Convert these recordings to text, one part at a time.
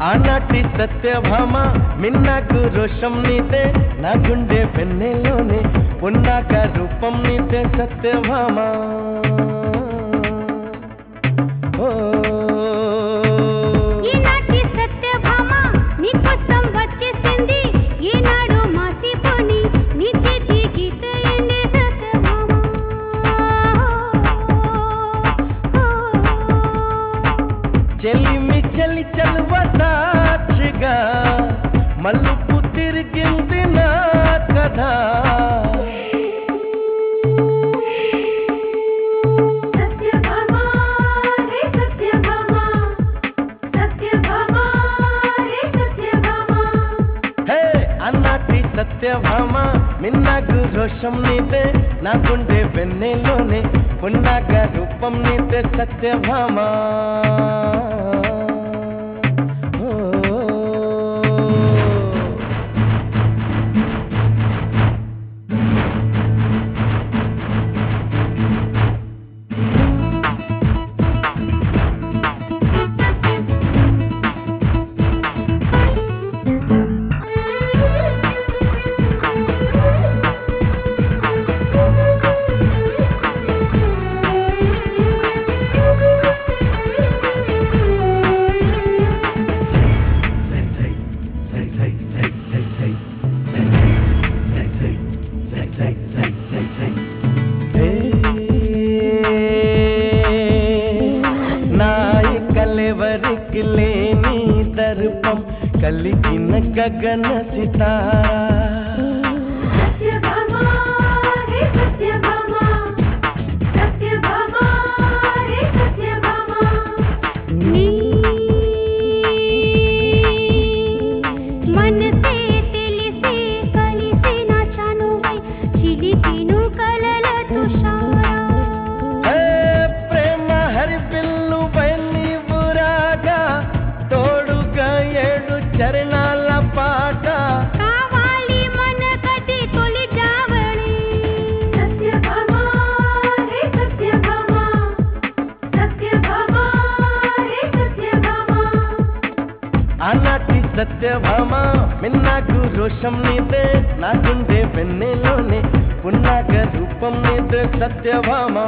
ఆనాటి సత్యభామ మిన్నాకు రోషం నీతే నా గుండె వెన్నెలోనే ఉన్నాక రూపం నీతే సత్యభామ ఓ ఈనాటి సత్యభామ నీకోసం వచ్చేసింది ఈనాడు మాసిపోని నీ చేతి గీతయండి సత్యభామ చెలిమి చెలి చలువ సాక్షిగా మలుపు తిరిగింది నా కథ సత్యభామ రే సత్యభామ సత్యభామ రే సత్యభామ హే అన్నాటి సత్యభామ మిన్నాకు రోషం నీతే నా గుండె వెన్నెలోనే ఉన్నాక రూపం నీతే సత్యభామ ఓ. నాయకలెవరికి లేని దర్పం కలిగిన గగన సితారా సత్యభామ రే సత్యభామ సత్యభామ రే సత్యభామ నీ మనసే తెలిసే కలిసిన చనువై చిలికిను కలల తుషారా హే ప్రేమ హరి పిల్లు నీవు రాగా తోడుగా ఏడు చరణాల పాట కావాలి మన కటి తొలి జావళి సత్యభామ రే సత్యభామ సత్యభామ రే సత్యభామ ఆనాటి సత్యభామ మిన్నాకు రోషం నీదే నా గుండె వెన్నెలోనే పున్నాక రూపం నీదే సత్యభామ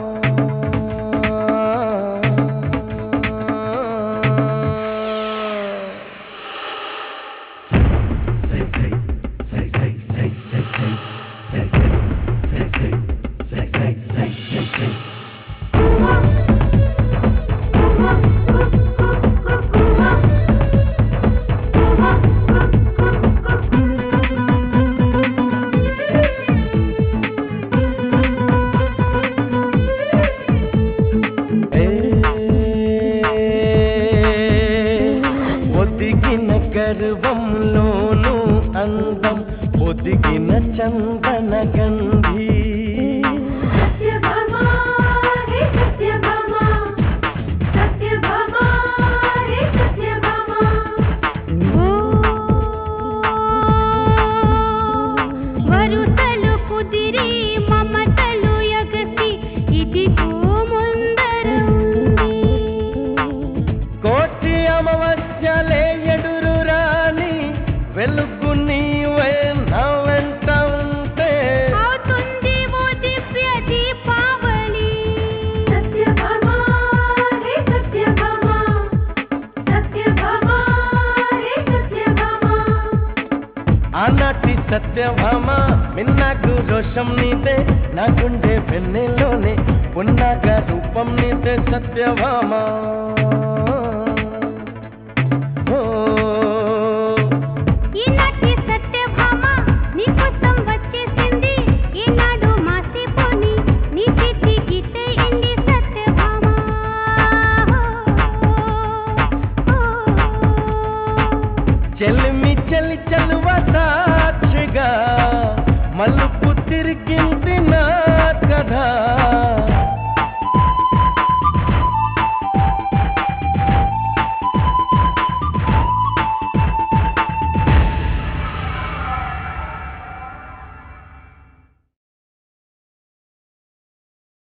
ఏ, ఒదిగిన గర్వంలోను అందం ఒదిగిన చందన గంధి సత్యభామ రే సత్యభామ సత్యభామ రే సత్యభామ వరుసలు కుదిరి మమతలు ఎగసి ఇదిగో ముందర ఉంది కోటి అమవస్యలే ఎడురు రాని వెలుగు నీవే నా వెంట ఉంటే అవుతుంది ఓ దివ్య దీపావళి సత్యభామ రే సత్యభామ సత్యభామ రే సత్యభామ ఆనాటి సత్యభామ మిన్నాకు రోషం నీదే నా గుండె వెన్నెలోనే ఉన్నాక రూపం నీదే సత్యభామ